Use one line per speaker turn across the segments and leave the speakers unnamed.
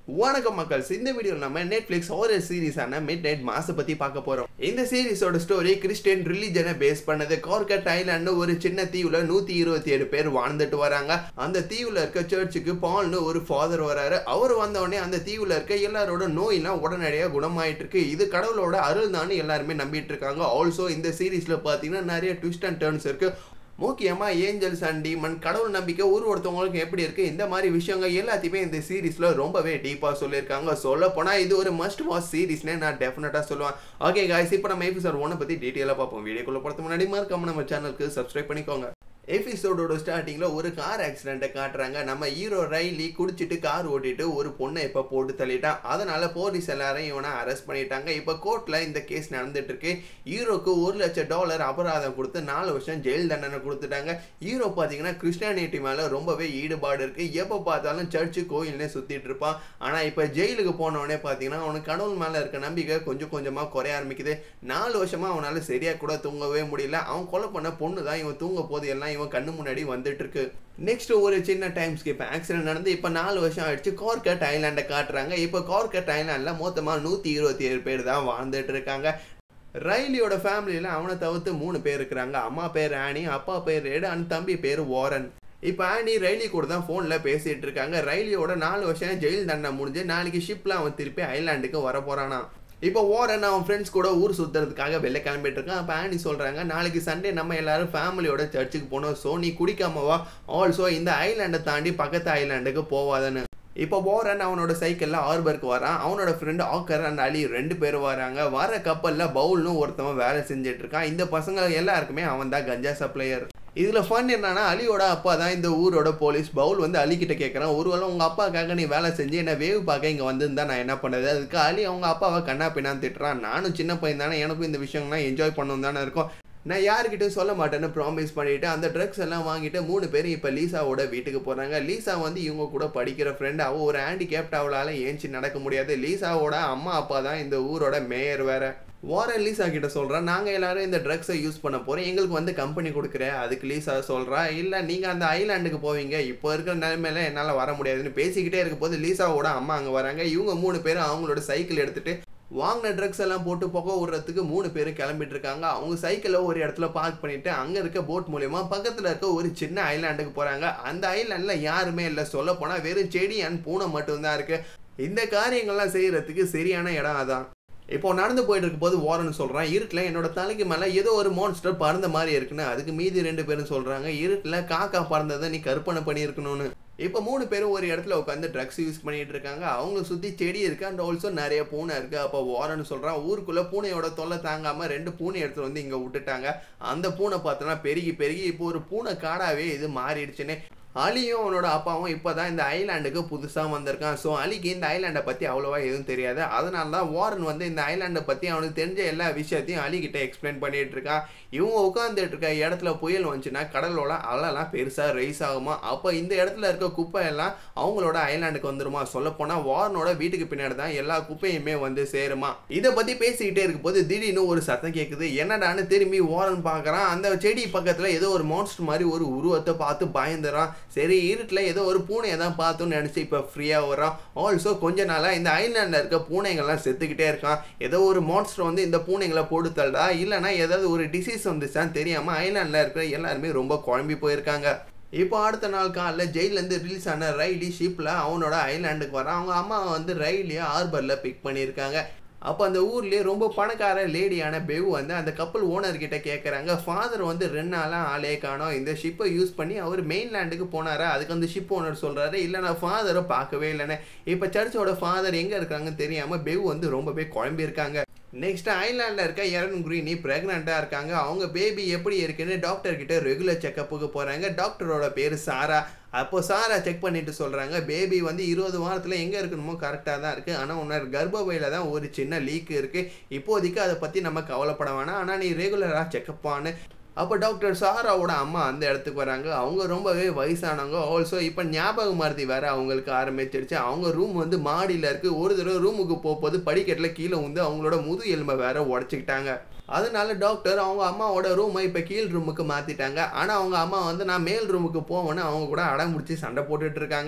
வணக்கம் மக்கள்ஸ் இந்த வீடியோவில் நம்ம நெட்ஃப்ளிக்ஸ் ஹாரர் சீரிஸான மிட் நைட் மாச பத்தி பார்க்க போறோம் இந்த சீரிஸோட ஸ்டோரி கிறிஸ்டியன் ரிலிஜனை பேஸ் பண்ணது கார்கட் ஐலாண்டு ஒரு சின்ன தீவுல நூத்தி இருபத்தி ஏழு பேர் வாழ்ந்துட்டு வராங்க அந்த தீவுல இருக்க சர்ச்சுக்கு பால்னு ஒரு ஃபாதர் வராரு அவர் வந்த உடனே அந்த தீவுல இருக்க எல்லாரோட நோயெல்லாம் உடனடியாக குணமாயிட்டு இருக்கு இது கடவுளோட அருள் தான் எல்லாருமே நம்பிட்டு இருக்காங்க ஆல்சோ இந்த சீரிஸ்ல பாத்தீங்கன்னா நிறைய ட்விஸ்ட் அண்ட் டர்ன்ஸ் இருக்கு முக்கியமா ஏஞ்சல்ஸ் அண்ட் டீமன் கடவுள் நம்பிக்கை ஒரு ஒருத்தவங்களுக்கு எப்படி இருக்கு இந்த மாதிரி விஷயங்கள் எல்லாத்தையுமே இந்த சீரிஸ்ல ரொம்பவே டீப்பா சொல்லியிருக்காங்க சொல்ல போனா இது ஒரு மஸ்ட் வாட்ச் சீரிஸ்னே நான் டெஃபினட்டா சொல்லுவேன் ஓகே காய்ஸ் இப்போ நம்ம எபிசோட் ஒன்னை பத்தி டீட்டெயிலாக பார்ப்போம் வீடியோக்குள்ள போகிறது முன்னாடி மறக்காம நம்ம சேனலுக்கு சப்ஸ்கிரைப் பண்ணிக்கோங்க எபிசோடோட ஸ்டார்டிங்கில் ஒரு கார் ஆக்சிடெண்ட்டை காட்டுறாங்க நம்ம ஹீரோ ரைலி குடிச்சிட்டு கார் ஓட்டிட்டு ஒரு பொண்ணை இப்போ போட்டு தள்ளிட்டான் அதனால போலீஸ் எல்லாரும் இவனை அரெஸ்ட் பண்ணிட்டாங்க இப்போ கோர்ட்டில் இந்த கேஸ் நடந்துட்டு இருக்கு ஹீரோக்கு ஒரு லட்சம் டாலர் அபராதம் கொடுத்து நாலு வருஷம் ஜெயில் தண்டனை கொடுத்துட்டாங்க ஹீரோ பார்த்தீங்கன்னா கிறிஸ்டியானிட்டி மேலே ரொம்பவே ஈடுபாடு இருக்கு எப்போ பார்த்தாலும் சர்ச்சு கோயில்னே சுற்றிட்டு இருப்பான் ஆனால் இப்போ ஜெயிலுக்கு போனவொடனே பார்த்தீங்கன்னா அவனுக்கு கடவுள் மேலே இருக்க நம்பிக்கை கொஞ்சம் கொஞ்சமாக குறைய ஆரம்பிக்குது நாலு வருஷமா அவனால் சரியாக கூட தூங்கவே முடியல அவன் கொலை பண்ண பொண்ணு தான் இவன் தூங்க போது எல்லாம் இவன் கண்ணு முன்னாடி வந்துட்டு இருக்கு நெக்ஸ்ட் ஒரு சின்ன டைம் ஸ்கிப் ஆக்சிடென்ட் நடந்து இப்போ நாலு வருஷம் ஆயிடுச்சு கார்கட் ஐலாண்டை காட்டுறாங்க இப்போ கார்கட் ஐலாண்டில் மொத்தமாக நூற்றி இருபத்தி ஏழு பேர் தான் வாழ்ந்துட்டு இருக்காங்க ரைலியோட ஃபேமிலியில் அவனை தவிர்த்து மூணு பேர் இருக்கிறாங்க அம்மா பேர் ஆனி அப்பா பேர் ரெடு அண்ட் தம்பி பேர் வாரன் இப்போ ஆனி ரைலி கூட தான் ஃபோனில் பேசிகிட்டு இருக்காங்க ரைலியோட நாலு வருஷம் ஜெயில் தண்டனை முடிஞ்சு நாளைக்கு ஷிப்பில் அவன் திருப்பி ஐலாண்டுக்கு வர போகிறானா இப்போ ஓரன் அவன் ஃப்ரெண்ட்ஸ் கூட ஊர் சுற்றுறதுக்காக வெளில கிளம்பிட்டு இருக்கான் அப்போ ஆனி சொல்கிறாங்க நாளைக்கு சண்டே நம்ம எல்லாரும் ஃபேமிலியோட சர்ச்சுக்கு போனோம் ஸோ நீ குடிக்காமவா ஆல்சோ இந்த ஐலாண்டை தாண்டி பக்கத்து ஐலாண்டுக்கு போவாதன்னு இப்போ போரன் அவனோட சைக்கிளில் ஆர்பருக்கு வரான் அவனோட ஃப்ரெண்டு ஆக்கர் அண்ட் அலி ரெண்டு பேரும் வராங்க வர கப்பலில் பவுல்னு ஒருத்தவன் வேலை செஞ்சுட்டு இருக்கான் இந்த பசங்க எல்லாருக்குமே அவன் தான் கஞ்சா சப்ளையர் இதில் ஃபன் என்னன்னா அலியோட அப்பா தான் இந்த ஊரோட போலீஸ் பவுல் வந்து அலி கிட்ட கேட்குறான் ஒருவேளை உங்கள் அப்பாக்காக நீ வேலை செஞ்சு என்ன வேவு பார்க்க இங்கே வந்திருந்தா நான் என்ன பண்ணது அதுக்கு அலி அவங்க அப்பாவை கண்ணா பின்னான்னு திட்டுறான் நானும் சின்ன பையன் தானே எனக்கும் இந்த விஷயங்கள்லாம் என்ஜாய் பண்ணணும் தானே இருக்கும் நான் யாருக்கிட்டும் சொல்ல மாட்டேன்னு ப்ராமிஸ் பண்ணிட்டு அந்த ட்ரக்ஸ் எல்லாம் வாங்கிட்டு மூணு பேரும் இப்போ லீசாவோட வீட்டுக்கு போகிறாங்க லீசா வந்து இவங்க கூட படிக்கிற ஃப்ரெண்ட் அவள் ஒரு ஹேண்டிகேப்ட் அவளால் ஏஞ்சி நடக்க முடியாது லீசாவோட அம்மா அப்பா தான் இந்த ஊரோட மேயர் வேற வாரன் லீசா கிட்ட சொல்கிறான் நாங்கள் எல்லாரும் இந்த ட்ரக்ஸை யூஸ் பண்ண போகிறோம் எங்களுக்கு வந்து கம்பெனி கொடுக்குற அதுக்கு லீசா சொல்கிறா இல்லை நீங்கள் அந்த ஐலாண்டுக்கு போவீங்க இப்போ இருக்கிற நிலைமையில என்னால் வர முடியாதுன்னு பேசிக்கிட்டே இருக்க போது லீசாவோட அம்மா அங்கே வராங்க இவங்க மூணு பேரும் அவங்களோட சைக்கிள் எடுத்துகிட்டு வாங்கின ட்ரக்ஸ் எல்லாம் போட்டு புகை விடுறதுக்கு மூணு பேர் கிளம்பிட்டு இருக்காங்க அவங்க சைக்கிளை ஒரு இடத்துல பார்க் பண்ணிட்டு அங்கே இருக்க போட் மூலயமா பக்கத்தில் இருக்க ஒரு சின்ன ஐலாண்டுக்கு போகிறாங்க அந்த ஐலாண்டில் யாருமே இல்லை சொல்ல போனால் வெறும் செடி அண்ட் பூனை மட்டும்தான் இருக்கு இந்த காரியங்கள்லாம் செய்யறதுக்கு சரியான இடம் அதான் இப்போ நடந்து போயிட்டு இருக்கும் போது வாரன் சொல்கிறான் இருட்டில் என்னோட தலைக்கு மேலே ஏதோ ஒரு மான்ஸ்டர் பறந்த மாதிரி இருக்குன்னு அதுக்கு மீதி ரெண்டு பேரும் சொல்கிறாங்க இருட்டில் காக்கா பறந்ததை நீ கற்பனை பண்ணியிருக்கணும்னு இப்போ மூணு பேரும் ஒரு இடத்துல உட்காந்து ட்ரக்ஸ் யூஸ் பண்ணிட்டு இருக்காங்க அவங்க சுற்றி செடி இருக்கு அண்ட் ஆல்சோ நிறைய பூனை இருக்கு அப்போ வாரன் சொல்கிறான் ஊருக்குள்ளே பூனையோட தொல்லை தாங்காமல் ரெண்டு பூனை எடுத்துட்டு வந்து இங்கே விட்டுட்டாங்க அந்த பூனை பார்த்தோன்னா பெருகி பெருகி இப்போ ஒரு பூனை காடாவே இது மாறிடுச்சுன்னு அலியும் அவனோட அப்பாவும் இப்போ தான் இந்த ஐலாண்டுக்கு புதுசாக வந்திருக்கான் ஸோ அலிக்கு இந்த ஐலாண்டை பற்றி அவ்வளோவா எதுவும் தெரியாது அதனால தான் வாரன் வந்து இந்த ஐலாண்டை பற்றி அவனுக்கு தெரிஞ்ச எல்லா விஷயத்தையும் அலிகிட்ட எக்ஸ்பிளைன் பண்ணிட்டு இருக்கான் இவங்க உட்காந்துட்டு இருக்க இடத்துல புயல் வந்துச்சுன்னா கடலோட அலைலாம் பெருசாக ரைஸ் ஆகுமா அப்போ இந்த இடத்துல இருக்க குப்பை எல்லாம் அவங்களோட ஐலாண்டுக்கு வந்துருமா சொல்லப்போனால் வாரனோட வீட்டுக்கு பின்னாடி தான் எல்லா குப்பையுமே வந்து சேருமா இதை பற்றி பேசிக்கிட்டே இருக்கும்போது திடீர்னு ஒரு சத்தம் கேட்குது என்னடான்னு திரும்பி வாரன் பார்க்குறான் அந்த செடி பக்கத்தில் ஏதோ ஒரு மான்ஸ்டர் மாதிரி ஒரு உருவத்தை பார்த்து பயந்துறான் சரி இருட்டில் ஏதோ ஒரு பூனையை தான் பார்த்தோன்னு நினச்சி இப்போ ஃப்ரீயாக வரான் ஆல்சோ கொஞ்ச நாளாக இந்த ஐலாண்டில் இருக்க பூனைகள்லாம் செத்துக்கிட்டே இருக்கான் ஏதோ ஒரு மான்ஸ்டர் வந்து இந்த பூனைகளை போட்டு தள்ளா இல்லைனா ஏதாவது ஒரு டிசீஸ் வந்துச்சான்னு தெரியாமல் ஐலாண்டில் இருக்கிற எல்லாருமே ரொம்ப குழம்பி போயிருக்காங்க இப்போ அடுத்த நாள் காலைல ஜெயிலேருந்து ரிலீஸ் ஆன ரைலி ஷிப்பில் அவனோட ஐலாண்டுக்கு வரான் அவங்க அம்மா வந்து ரைலியை ஹார்பரில் பிக் பண்ணியிருக்காங்க அப்போ அந்த ஊர்லேயே ரொம்ப பணக்கார லேடியான பெவ் வந்து அந்த கப்பல் ஓனர்கிட்ட கேட்குறாங்க ஃபாதர் வந்து ரெண்டு நாளாக ஆளே காணோம் இந்த ஷிப்பை யூஸ் பண்ணி அவர் மெயின்லேண்டுக்கு போனாரா அதுக்கு அந்த ஷிப் ஓனர் சொல்கிறாரு இல்லை நான் ஃபாதரை பார்க்கவே இல்லைன்னு இப்போ சர்ச்சோட ஃபாதர் எங்கே இருக்காங்கன்னு தெரியாமல் பெவ் வந்து ரொம்பவே குழம்பியிருக்காங்க நெக்ஸ்ட் ஐலாண்டில் இருக்க எரன் குரீனி ப்ரெக்னெண்ட்டாக இருக்காங்க அவங்க பேபி எப்படி இருக்குன்னு டாக்டர் கிட்ட ரெகுலர் செக்கப்புக்கு போகிறாங்க டாக்டரோட பேர் சாரா அப்போ சாரா செக் பண்ணிட்டு சொல்கிறாங்க பேபி வந்து இருபது வாரத்தில் எங்கே இருக்கணுமோ கரெக்டாக தான் இருக்குது ஆனால் உன்னோட கர்ப்பப்பையில் தான் ஒரு சின்ன லீக் இருக்குது இப்போதைக்கு அதை பற்றி நம்ம கவலைப்பட வேணாம் ஆனால் நீ ரெகுலராக செக்கப் பண்ணு அப்போ டாக்டர் சாராவோட அம்மா அந்த இடத்துக்கு வராங்க அவங்க ரொம்பவே வயசானவங்க ஆல்சோ இப்போ ஞாபக மருதி வேற அவங்களுக்கு ஆரம்பிச்சிருச்சு அவங்க ரூம் வந்து மாடியில் இருக்குது ஒரு தடவை ரூமுக்கு போகும்போது படிக்கட்டில் கீழே வந்து அவங்களோட முது எலும்பை வேற உடச்சிக்கிட்டாங்க அதனால டாக்டர் அவங்க அம்மாவோட ரூமை இப்போ கீழ் ரூமுக்கு மாற்றிட்டாங்க ஆனால் அவங்க அம்மா வந்து நான் மேல் ரூமுக்கு போவேன்னு அவங்க கூட அடம் முடிச்சு சண்டை போட்டுட்டு இருக்காங்க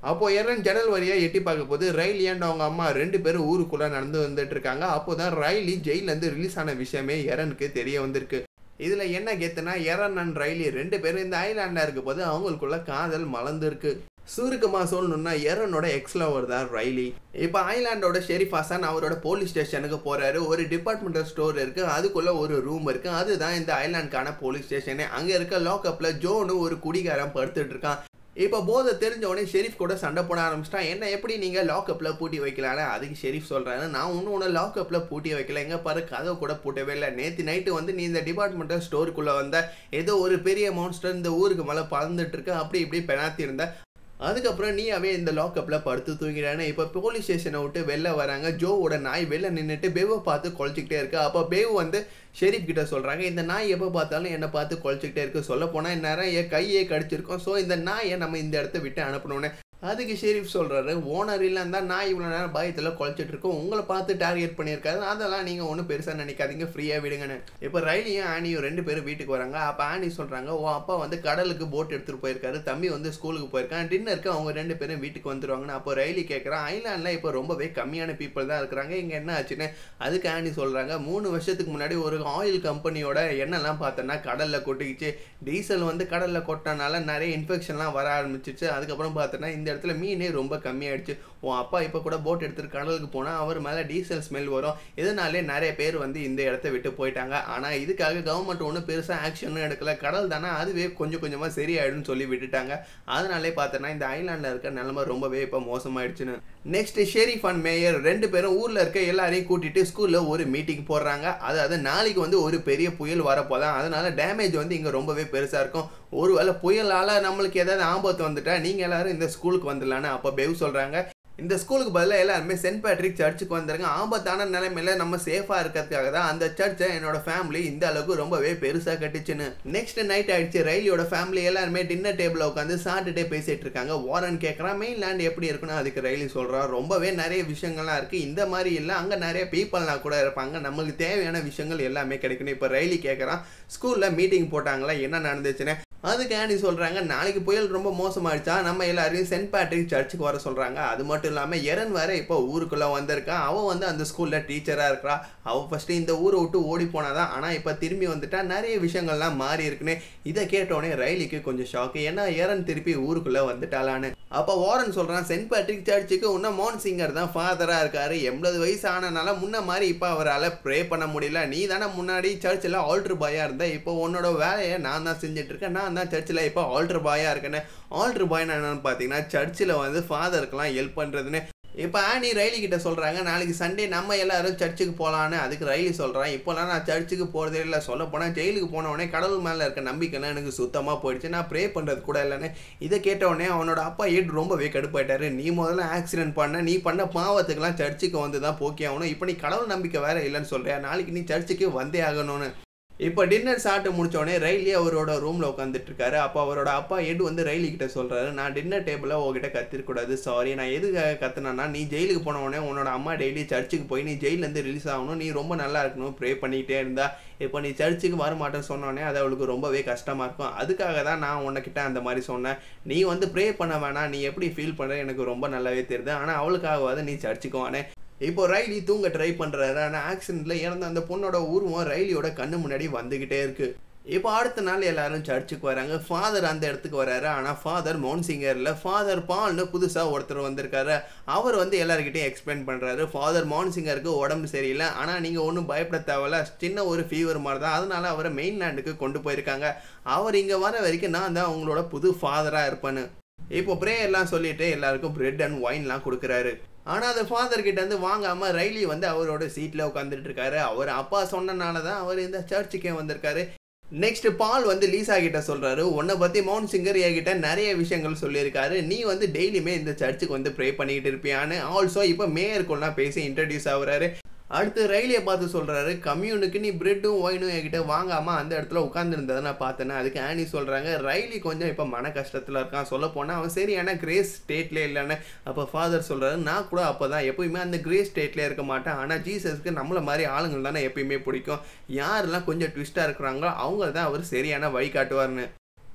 அப்போ எரன் ஜன்னல் வழியா எட்டி பார்க்க போது ரைலி அண்ட் அவங்க அம்மா ரெண்டு பேரும் ஊருக்குள்ள நடந்து வந்துட்டு இருக்காங்க அப்போதான் ரைலி ஜெயில இருந்து ரிலீஸ் ஆன விஷயமே எரனுக்கு தெரிய வந்திருக்கு இதுல என்ன கெத்துனா எரன் அண்ட் ரைலி ரெண்டு பேரும் இந்த ஐலாண்டா இருக்க போது அவங்களுக்குள்ள காதல் மலர்ந்துருக்கு சுருக்கமா சொல்லணும்னா எரனோட எக்ஸ் லவர் தான் ரைலி இப்போ ஐலாண்டோட ஷெரீஃப் ஹசன் அவரோட போலீஸ் ஸ்டேஷனுக்கு போறாரு ஒரு டிபார்ட்மெண்டல் ஸ்டோர் இருக்கு அதுக்குள்ள ஒரு ரூம் இருக்கு அதுதான் இந்த ஐலாண்டுக்கான போலீஸ் ஸ்டேஷனு அங்க இருக்க லாக்அப்ல ஜோனு ஒரு குடிகாரன் படுத்துட்டு இருக்கான் இப்போ போதை தெரிஞ்ச உடனே ஷெரீஃப் கூட சண்டை போட ஆரம்பிச்சிட்டான் என்ன எப்படி நீங்கள் லாக்அப்பில் பூட்டி வைக்கலான்னு அதுக்கு ஷெரீஃப் சொல்கிறாரு நான் ஒன்றும் ஒன்று லாக்அப்பில் பூட்டி வைக்கல எங்கே பாரு கதவை கூட பூட்டவே இல்லை நேற்று நைட்டு வந்து நீ இந்த டிபார்ட்மெண்டல் ஸ்டோருக்குள்ளே வந்த ஏதோ ஒரு பெரிய மான்ஸ்டர் இந்த ஊருக்கு மேலே பறந்துட்டு இருக்க அப்படி இப்படி பெனாத்தி இருந்த அதுக்கப்புறம் நீயாவே இந்த லாக்அப்பில் படுத்து தூங்கிடானே இப்போ போலீஸ் ஸ்டேஷனை விட்டு வெளில வராங்க ஜோவோட நாய் வெளில நின்றுட்டு பேவை பார்த்து குழச்சிக்கிட்டே இருக்கு அப்போ பேவ் வந்து ஷெரீப் கிட்ட சொல்கிறாங்க இந்த நாய் எப்போ பார்த்தாலும் என்னை பார்த்து குழச்சிக்கிட்டே இருக்கு சொல்ல போனால் இந்நேரம் என் கையே கடிச்சிருக்கோம் ஸோ இந்த நாயை நம்ம இந்த இடத்த விட்டு அனுப்பணும்னு அதுக்கு ஷெரீஃப் சொல்கிறாரு ஓனர் இல்லைன்னா நான் இவ்வளோ நேரம் பயத்தில் குழச்சிட்டு இருக்கோம் உங்களை பார்த்து டார்கெட் பண்ணியிருக்காரு அதெல்லாம் நீங்கள் ஒன்றும் பெருசாக நினைக்காதீங்க ஃப்ரீயாக விடுங்கன்னு இப்போ ரைலியும் ஆனியும் ரெண்டு பேரும் வீட்டுக்கு வராங்க அப்போ ஆனி சொல்கிறாங்க ஓ அப்பா வந்து கடலுக்கு போட் எடுத்துகிட்டு போயிருக்காரு தம்பி வந்து ஸ்கூலுக்கு போயிருக்கான் டின்னருக்கு அவங்க ரெண்டு பேரும் வீட்டுக்கு வந்துருவாங்கன்னு அப்போ ரைலி கேட்குறான் ஐலாண்டில் இப்போ ரொம்பவே கம்மியான பீப்புள் தான் இருக்கிறாங்க இங்கே என்ன ஆச்சுன்னு அதுக்கு ஆனி சொல்கிறாங்க மூணு வருஷத்துக்கு முன்னாடி ஒரு ஆயில் கம்பெனியோட எண்ணெய்லாம் பார்த்தோன்னா கடலில் கொட்டிக்கிச்சு டீசல் வந்து கடலில் கொட்டினால நிறைய இன்ஃபெக்ஷன்லாம் வர ஆரம்பிச்சிச்சு அதுக்கப்புறம் பார்த்தோன்னா இந்த இடத்துல மீனே ரொம்ப கம்மியாயிடுச்சு உன் அப்பா இப்போ கூட போட் எடுத்துட்டு கடலுக்கு போனால் அவர் மேலே டீசல் ஸ்மெல் வரும் இதனாலே நிறைய பேர் வந்து இந்த இடத்த விட்டு போயிட்டாங்க ஆனால் இதுக்காக கவர்மெண்ட் ஒன்றும் பெருசாக ஆக்ஷனும் எடுக்கல கடல் தானே அதுவே கொஞ்சம் கொஞ்சமாக சரியாயிடும்னு சொல்லி விட்டுட்டாங்க அதனாலே பார்த்தோன்னா இந்த ஐலாண்டில் இருக்க நிலைமை ரொம்பவே இப்போ மோசமாயிடுச்சுன்னு நெக்ஸ்ட் ஷெரீஃப் அண்ட் மேயர் ரெண்டு பேரும் ஊரில் இருக்க எல்லாரையும் கூட்டிட்டு ஸ்கூலில் ஒரு மீட்டிங் போடுறாங்க அதாவது நாளைக்கு வந்து ஒரு பெரிய புயல் வரப்போதான் அதனால டேமேஜ் வந்து இங்கே ரொம்பவே பெருசாக இருக்கும் ஒருவேளை புயலால் நம்மளுக்கு ஏதாவது ஆபத்து வந்துட்டா நீங்கள் எல்லாரும் இந்த ஸ்கூலுக்கு வந்துடலான்னு அப்போ பெவ் சொல்கிறாங்க இந்த ஸ்கூலுக்கு பதிலாக எல்லாருமே சென்ட் பேட்ரிக் சர்ச்சுக்கு வந்துருங்க ஆபத்தான நிலைமையில நம்ம சேஃபாக இருக்கிறதுக்காக தான் அந்த சர்ச்சை என்னோட ஃபேமிலி இந்த அளவுக்கு ரொம்பவே பெருசாக கட்டுச்சுன்னு நெக்ஸ்ட் நைட் ஆயிடுச்சு ரயிலியோட ஃபேமிலி எல்லாருமே டின்னர் டேபிளில் உட்காந்து சாப்பிட்டுட்டே பேசிட்டு இருக்காங்க வாரன் கேட்குறான் மெயின் லேண்ட் எப்படி இருக்குன்னு அதுக்கு ரயிலி சொல்கிறான் ரொம்பவே நிறைய விஷயங்கள்லாம் இருக்குது இந்த மாதிரி இல்லை அங்கே நிறைய பீப்புள்லாம் கூட இருப்பாங்க நம்மளுக்கு தேவையான விஷயங்கள் எல்லாமே கிடைக்கணும் இப்போ ரயிலி கேட்குறான் ஸ்கூலில் மீட்டிங் போட்டாங்களா என்ன நடந்துச்சுன்னு அதுக்கு ஆண்டி சொல்கிறாங்க நாளைக்கு புயல் ரொம்ப மோசமாயிடுச்சா நம்ம எல்லாரையும் சென்ட் பேட்ரிக் சர்ச்சுக்கு வர சொல்கிறாங்க அது மட்டும் இல்லாமல் எரன் வேற இப்போ ஊருக்குள்ளே வந்திருக்கா அவன் வந்து அந்த ஸ்கூலில் டீச்சராக இருக்கிறா அவள் ஃபஸ்ட்டு இந்த ஊரை விட்டு ஓடி போனாதான் ஆனால் இப்போ திரும்பி வந்துட்டா நிறைய விஷயங்கள்லாம் மாறி இருக்குன்னு இதை கேட்டோடனே ரயிலுக்கு கொஞ்சம் ஷாக்கு ஏன்னா எரன் திருப்பி ஊருக்குள்ளே வந்துட்டாளான்னு அப்போ வாரன் சொல்கிறான் சென்ட் பேட்ரிக் சர்ச்சுக்கு இன்னும் மோன் சிங்கர் தான் ஃபாதராக இருக்காரு எண்பது வயசு ஆனனால முன்ன மாதிரி இப்போ அவரால் ப்ரே பண்ண முடியல நீ தானே முன்னாடி சர்ச்சில் ஆல்ட்ரு பாயாக இருந்த இப்போ உன்னோட வேலையை நான் தான் செஞ்சுட்டு இருக்கேன் நான் தான் சர்ச்சில் இப்போ ஆல்ட்ரு பாயாக இருக்கேன்னு ஆல்ட்ரு பாய்னா என்னன்னு பார்த்தீங்கன்னா சர்ச்சில் வந்து ஃபாதருக்கெல்லாம் ஹெல்ப் பண்ணுறதுன்னு இப்போ ஆனி ரயிலி கிட்ட சொல்கிறாங்க நாளைக்கு சண்டே நம்ம எல்லாரும் சர்ச்சுக்கு போகலான்னு அதுக்கு ரயிலி சொல்கிறான் இப்போலாம் நான் சர்ச்சுக்கு போகிறதே இல்லை சொல்ல போனால் ஜெயிலுக்கு போன உடனே கடவுள் மேலே இருக்க நம்பிக்கைலாம் எனக்கு சுத்தமாக போயிடுச்சு நான் ப்ரே பண்ணுறது கூட இல்லைன்னு இதை கேட்ட உடனே அவனோட அப்பா ஏட் ரொம்பவே கடுப்பாயிட்டாரு நீ முதல்ல ஆக்சிடென்ட் பண்ண நீ பண்ண பாவத்துக்கெல்லாம் சர்ச்சுக்கு வந்து தான் போக்கே ஆகணும் இப்போ நீ கடவுள் நம்பிக்கை வேற இல்லைன்னு சொல்கிறியா நாளைக்கு நீ சர்ச்சுக்கு வந்தே ஆகணும்னு இப்போ டின்னர் சாப்பிட்டு முடிச்சோடனே ரயிலி அவரோட ரூமில் உட்காந்துட்டு இருக்காரு அப்போ அவரோட அப்பா எடு வந்து ரயிலி கிட்ட சொல்கிறாரு நான் டின்னர் டேபிளில் உங்ககிட்ட கத்திருக்கூடாது சாரி நான் எதுக்காக கத்துனேன்னா நீ ஜெயிலுக்கு போன உடனே உன்னோட அம்மா டெய்லி சர்ச்சுக்கு போய் நீ ஜெயிலேருந்து ரிலீஸ் ஆகணும் நீ ரொம்ப நல்லா இருக்கணும் ப்ரே பண்ணிக்கிட்டே இருந்தா இப்போ நீ சர்ச்சுக்கு வர மாட்டேன்னு சொன்னோடனே அது அவளுக்கு ரொம்பவே கஷ்டமாக இருக்கும் அதுக்காக தான் நான் உன்கிட்ட அந்த மாதிரி சொன்னேன் நீ வந்து ப்ரே பண்ண வேணாம் நீ எப்படி ஃபீல் பண்ணுற எனக்கு ரொம்ப நல்லாவே தெரியுது ஆனால் அவளுக்காகவாது நீ சர்ச்சுக்கு வானே இப்போ ரைலி தூங்க ட்ரை பண்ணுறாரு ஆனால் ஆக்சிடென்ட்டில் இறந்த அந்த பொண்ணோட உருவம் ரைலியோட கண்ணு முன்னாடி வந்துக்கிட்டே இருக்கு இப்போ அடுத்த நாள் எல்லாரும் சர்ச்சுக்கு வராங்க ஃபாதர் அந்த இடத்துக்கு வராரு ஆனால் ஃபாதர் மோன்சிங்கரில் ஃபாதர் பால்னு புதுசாக ஒருத்தர் வந்திருக்காரு அவர் வந்து எல்லாருக்கிட்டையும் எக்ஸ்பிளைன் பண்ணுறாரு ஃபாதர் மோன்சிங்கருக்கு உடம்பு சரியில்லை ஆனால் நீங்கள் ஒன்றும் பயப்பட தேவையில்ல சின்ன ஒரு ஃபீவர் மாதிரி தான் அதனால அவரை மெயின்லேண்டுக்கு கொண்டு போயிருக்காங்க அவர் இங்கே வர வரைக்கும் நான் தான் அவங்களோட புது ஃபாதராக இருப்பேன்னு இப்போ ப்ரேயர்லாம் சொல்லிட்டு எல்லாருக்கும் பிரெட் அண்ட் ஒயின்லாம் கொடுக்குறாரு ஆனால் அது ஃபாதர் கிட்ட இருந்து வாங்காமல் ரைலி வந்து அவரோட சீட்டில் உட்காந்துட்டு இருக்காரு அவர் அப்பா சொன்னனால தான் அவர் இந்த சர்ச்சுக்கே வந்திருக்காரு நெக்ஸ்ட் பால் வந்து லீசா கிட்ட சொல்றாரு உன்னை பத்தி மவுண்ட் சிங்கர் என்கிட்ட நிறைய விஷயங்கள் சொல்லியிருக்காரு நீ வந்து டெய்லியுமே இந்த சர்ச்சுக்கு வந்து ப்ரே பண்ணிக்கிட்டு இருப்பியான்னு ஆல்சோ இப்போ மேயருக்குள்ளலாம் பேசி இன்ட்ரடியூஸ் ஆகுறாரு அடுத்து ரயிலியை பார்த்து சொல்கிறாரு கம்யூனுக்கு நீ பிரெட்டும் ஒயினும் என்கிட்ட வாங்காமல் அந்த இடத்துல உட்காந்துருந்ததை நான் பார்த்தேன்னா அதுக்கு ஆனி சொல்கிறாங்க ரயிலி கொஞ்சம் இப்போ மன கஷ்டத்தில் இருக்கான் சொல்ல போனால் அவன் சரியான கிரேஸ் ஸ்டேட்லேயே இல்லைன்னு அப்போ ஃபாதர் சொல்கிறாரு நான் கூட அப்போ தான் எப்பயுமே அந்த கிரேஸ் ஸ்டேட்லேயே இருக்க மாட்டேன் ஆனால் ஜீசஸ்க்கு நம்மள மாதிரி ஆளுங்கள் தானே எப்பயுமே பிடிக்கும் யாரெல்லாம் கொஞ்சம் ட்விஸ்ட்டாக இருக்கிறாங்களோ அவங்க தான் அவர் சரியான வழி காட்டுவார்னு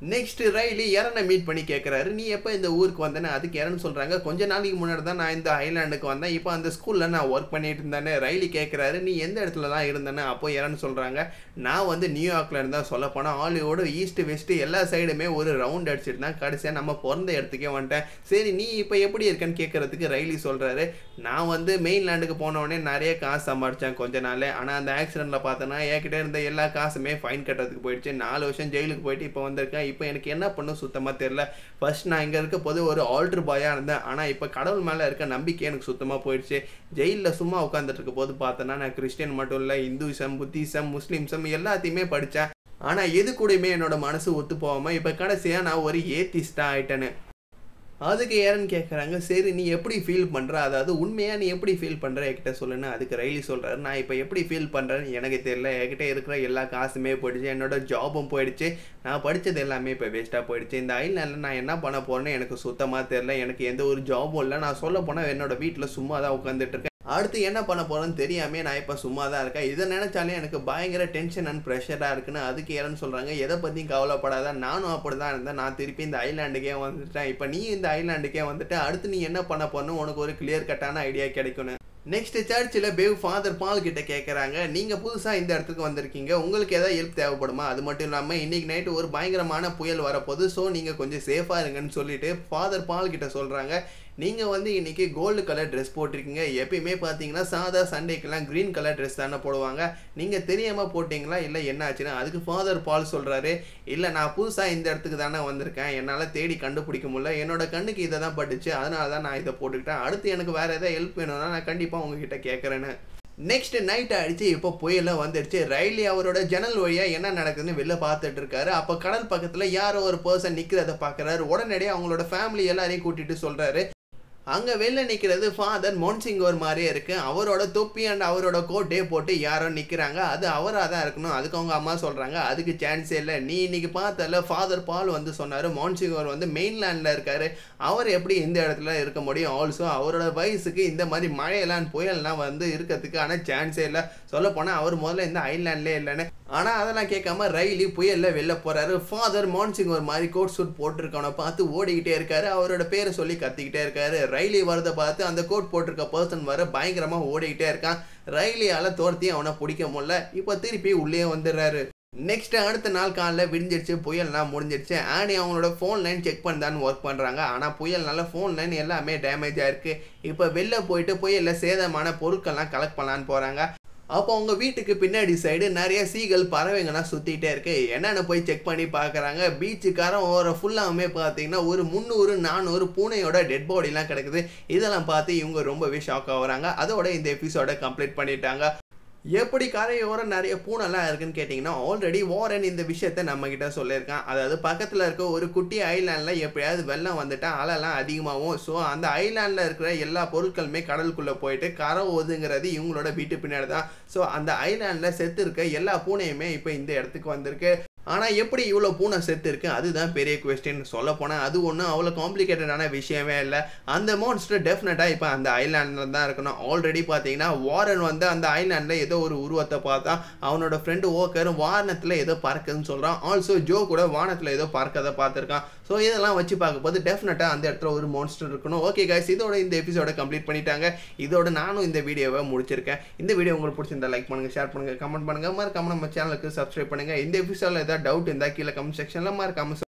நெக்ஸ்ட் ரைலி எரனை மீட் பண்ணி கேட்குறாரு நீ எப்போ இந்த ஊருக்கு வந்தேன்னு அதுக்கு எரன் சொல்கிறாங்க கொஞ்ச நாளைக்கு முன்னாடி தான் நான் இந்த ஐலாண்டுக்கு வந்தேன் இப்போ அந்த ஸ்கூலில் நான் ஒர்க் பண்ணிட்டு இருந்தேன்னு ரைலி கேட்குறாரு நீ எந்த இடத்துல தான் இருந்தேன்னு அப்போ எரன் சொல்கிறாங்க நான் வந்து நியூயார்க்கில் இருந்தால் சொல்ல போனால் ஹாலிவுட் ஈஸ்ட் வெஸ்ட் எல்லா சைடுமே ஒரு ரவுண்ட் அடிச்சிட்டு தான் கடைசியாக நம்ம பிறந்த இடத்துக்கே வந்துட்டேன் சரி நீ இப்போ எப்படி இருக்கேன்னு கேட்குறதுக்கு ரைலி சொல்கிறாரு நான் வந்து மெயின்லேண்டுக்கு போனோடனே நிறைய காசு சம்பாரிச்சேன் கொஞ்ச நாள் ஆனால் அந்த ஆக்சிடெண்ட்டில் பார்த்தோன்னா என்கிட்ட இருந்த எல்லா காசுமே ஃபைன் கட்டுறதுக்கு போயிடுச்சு நாலு வருஷம் ஜெயிலுக்கு போயிட்டு இப்போ வந்திருக்கேன் இப்போ எனக்கு என்ன பண்ணும் சுத்தமாக தெரில ஃபர்ஸ்ட் நான் இங்கே இருக்க போது ஒரு ஆல்ட்ரு பாயாக இருந்தேன் ஆனால் இப்போ கடவுள் மேலே இருக்க நம்பிக்கை எனக்கு சுத்தமாக போயிடுச்சு ஜெயிலில் சும்மா உட்காந்துட்டு இருக்க போது பார்த்தோன்னா நான் கிறிஸ்டியன் மட்டும் இல்லை இந்துயிசம் புத்திசம் முஸ்லீம்சம் எல்லாத்தையுமே படித்தேன் ஆனால் எது கூடயுமே என்னோட மனசு ஒத்து போகாமல் இப்போ கடைசியாக நான் ஒரு ஏத்திஸ்டாக ஆயிட்டேன்னு அதுக்கு ஏன்னு கேட்குறாங்க சரி நீ எப்படி ஃபீல் பண்ணுற அதாவது உண்மையாக நீ எப்படி ஃபீல் பண்ணுற என்கிட்ட சொல்லுன்னு அதுக்கு ரயிலி சொல்கிறாரு நான் இப்போ எப்படி ஃபீல் பண்ணுறேன்னு எனக்கு தெரியல என்கிட்ட இருக்கிற எல்லா காசுமே போயிடுச்சு என்னோட ஜாபும் போயிடுச்சு நான் படித்தது எல்லாமே இப்போ வேஸ்ட்டாக போயிடுச்சு இந்த ஐலாண்டில் நான் என்ன பண்ண போகிறேன்னு எனக்கு சுத்தமாக தெரில எனக்கு எந்த ஒரு ஜாபும் இல்லை நான் சொல்ல போனால் என்னோட வீட்டில் சும்மா தான் உட்காந்துட்டு இருக்கேன் அடுத்து என்ன பண்ண போகிறேன்னு தெரியாமே நான் இப்போ சும்மா தான் இருக்கேன் இதை நினச்சாலே எனக்கு பயங்கர டென்ஷன் அண்ட் ப்ரெஷராக இருக்குன்னு அதுக்கு ஏன்னு சொல்கிறாங்க எதை பற்றியும் கவலைப்படாத நானும் அப்படி தான் இருந்தேன் நான் திருப்பி இந்த ஐலாண்டுக்கே வந்துட்டேன் இப்போ நீ இந்த ஐலாண்டுக்கே வந்துட்டு அடுத்து நீ என்ன பண்ண போறணும் உனக்கு ஒரு கிளியர் கட்டான ஐடியா கிடைக்கணும் நெக்ஸ்ட் சர்ச்சில் பேவ் ஃபாதர் பால் கிட்ட கேட்குறாங்க நீங்கள் புதுசாக இந்த இடத்துக்கு வந்திருக்கீங்க உங்களுக்கு ஏதாவது ஹெல்ப் தேவைப்படுமா அது மட்டும் இல்லாமல் இன்னைக்கு நைட்டு ஒரு பயங்கரமான புயல் வரப்போகுது ஸோ நீங்கள் கொஞ்சம் சேஃபாக இருங்கன்னு சொல்லிட்டு ஃபாதர் பால் கிட்ட சொல்கிறாங்க நீங்கள் வந்து இன்னைக்கு கோல்டு கலர் ட்ரெஸ் போட்டிருக்கீங்க எப்பயுமே பார்த்தீங்கன்னா சாதா சண்டேக்கெல்லாம் க்ரீன் கலர் ட்ரெஸ் தானே போடுவாங்க நீங்கள் தெரியாமல் போட்டிங்களா இல்லை என்ன ஆச்சுன்னா அதுக்கு ஃபாதர் பால் சொல்கிறாரு இல்லை நான் புதுசாக இந்த இடத்துக்கு தானே வந்திருக்கேன் என்னால் தேடி கண்டுபிடிக்க முடியல என்னோட கண்ணுக்கு இதை தான் பட்டுச்சு அதனால தான் நான் இதை போட்டுக்கிட்டேன் அடுத்து எனக்கு வேறு எதாவது ஹெல்ப் வேணும்னா நான் கண்டிப்பாக உங்ககிட்ட கேட்குறேன்னு நெக்ஸ்ட் நைட் ஆயிடுச்சு இப்போ புயலாம் வந்துடுச்சு ரயிலி அவரோட ஜன்னல் வழியா என்ன நடக்குதுன்னு வெளில பார்த்துட்டு இருக்காரு அப்போ கடல் பக்கத்துல யாரோ ஒரு பர்சன் நிக்கிறத பார்க்கறாரு உடனடியே அவங்களோட ஃபேமிலி எல்லாரையும் கூட்டிட்டு சொல்றாரு அங்கே வெளில நிற்கிறது ஃபாதர் மோன்சிங்கோர் மாதிரியே இருக்கு அவரோட தொப்பி அண்ட் அவரோட கோட்டே போட்டு யாரோ நிற்கிறாங்க அது அவராக தான் இருக்கணும் அதுக்கு அவங்க அம்மா சொல்கிறாங்க அதுக்கு சான்ஸே இல்லை நீ இன்னைக்கு பார்த்தல ஃபாதர் பால் வந்து சொன்னார் மோன்சிங்கோர் வந்து மெயின்லேண்டில் இருக்காரு அவர் எப்படி இந்த இடத்துல இருக்க முடியும் ஆல்சோ அவரோட வயசுக்கு இந்த மாதிரி மழையெல்லாம் புயல்லாம் வந்து இருக்கிறதுக்கான சான்ஸே இல்லை சொல்லப்போனால் அவர் முதல்ல இந்த ஐலாண்ட்லேயே இல்லைன்னு ஆனால் அதெல்லாம் கேட்காம ரயிலி புயலில் வெளில போகிறாரு ஃபாதர் மான்சிங் ஒரு மாதிரி கோட் சூட் போட்டிருக்கவனை பார்த்து ஓடிக்கிட்டே இருக்காரு அவரோட பேரை சொல்லி கத்திக்கிட்டே இருக்காரு ரயிலி வரதை பார்த்து அந்த கோட் போட்டிருக்க பர்சன் வர பயங்கரமாக ஓடிக்கிட்டே இருக்கான் ரயிலியால் தோர்த்தி அவனை பிடிக்க முடியல இப்போ திருப்பி உள்ளே வந்துடுறாரு நெக்ஸ்ட் அடுத்த நாள் காலைல விடிஞ்சிருச்சு புயல்லாம் முடிஞ்சிருச்சு ஆனி அவங்களோட ஃபோன் லைன் செக் பண்ணதான்னு ஒர்க் பண்ணுறாங்க ஆனால் புயல்னால ஃபோன் லைன் எல்லாமே டேமேஜ் ஆயிருக்கு இப்போ வெளில போயிட்டு புயலில் சேதமான பொருட்கள்லாம் கலெக்ட் பண்ணலான்னு போகிறாங்க அப்போ அவங்க வீட்டுக்கு பின்னாடி சைடு நிறைய சீகள் பறவைங்கலாம் சுற்றிட்டே இருக்கு என்னென்னு போய் செக் பண்ணி பார்க்குறாங்க பீச்சுக்காரன் ஓர ஃபுல்லாமே பார்த்தீங்கன்னா ஒரு முந்நூறு நானூறு பூனையோட டெட் பாடிலாம் கிடக்குது இதெல்லாம் பார்த்து இவங்க ரொம்பவே ஷாக் ஆகுறாங்க அதோட இந்த எபிசோட கம்ப்ளீட் பண்ணிட்டாங்க எப்படி கரையோரம் நிறைய பூனைலாம் இருக்குன்னு கேட்டிங்கன்னா ஆல்ரெடி வாரன் இந்த விஷயத்த நம்ம கிட்ட சொல்லியிருக்கான் அதாவது பக்கத்தில் இருக்க ஒரு குட்டி ஐலாண்டில் எப்படியாவது வெள்ளம் வந்துட்டா அலைலாம் அதிகமாகும் ஸோ அந்த ஐலாண்டில் இருக்கிற எல்லா பொருட்களுமே கடலுக்குள்ளே போயிட்டு கரை ஒதுங்கிறது இவங்களோட வீட்டு பின்னாடி தான் ஸோ அந்த ஐலாண்டில் செத்து இருக்க எல்லா பூனையுமே இப்போ இந்த இடத்துக்கு வந்திருக்கு ஆனால் எப்படி இவ்வளோ பூனை செத்து இருக்கு அதுதான் பெரிய கொஸ்டின் சொல்ல போனால் அது ஒன்றும் அவ்வளோ காம்ப்ளிகேட்டடான விஷயமே இல்லை அந்த மான்ஸ்டர் டெஃபினட்டாக இப்போ அந்த ஐலாண்டில் தான் இருக்கணும் ஆல்ரெடி பார்த்தீங்கன்னா வாரன் வந்து அந்த ஐலாண்டில் ஏதோ ஒரு உருவத்தை பார்த்தா அவனோட ஃப்ரெண்டு ஓக்கர் வானத்தில் ஏதோ பறக்குதுன்னு சொல்கிறான் ஆல்சோ ஜோ கூட வானத்தில் ஏதோ பறக்கதை பார்த்துருக்கான் ஸோ இதெல்லாம் வச்சு பார்க்கும்போது டெஃபினட்டாக அந்த இடத்துல ஒரு மான்ஸ்டர் இருக்கணும் ஓகே கைஸ் இதோட இந்த எபிசோட கம்ப்ளீட் பண்ணிட்டாங்க இதோட நானும் இந்த வீடியோவை முடிச்சிருக்கேன் இந்த வீடியோ உங்களுக்கு பிடிச்சிருந்தா லைக் பண்ணுங்கள் ஷேர் பண்ணுங்கள் கமெண்ட் பண்ணுங்கள் மறக்காம நம்ம சேனலுக்கு சப்ஸ்கிரைப் பண்ணுங்கள் இந்த எபிசோடில் ஏதாவது டவுட் இருந்தால் கீழே கமெண்ட் செக்ஷனில் மறக்காம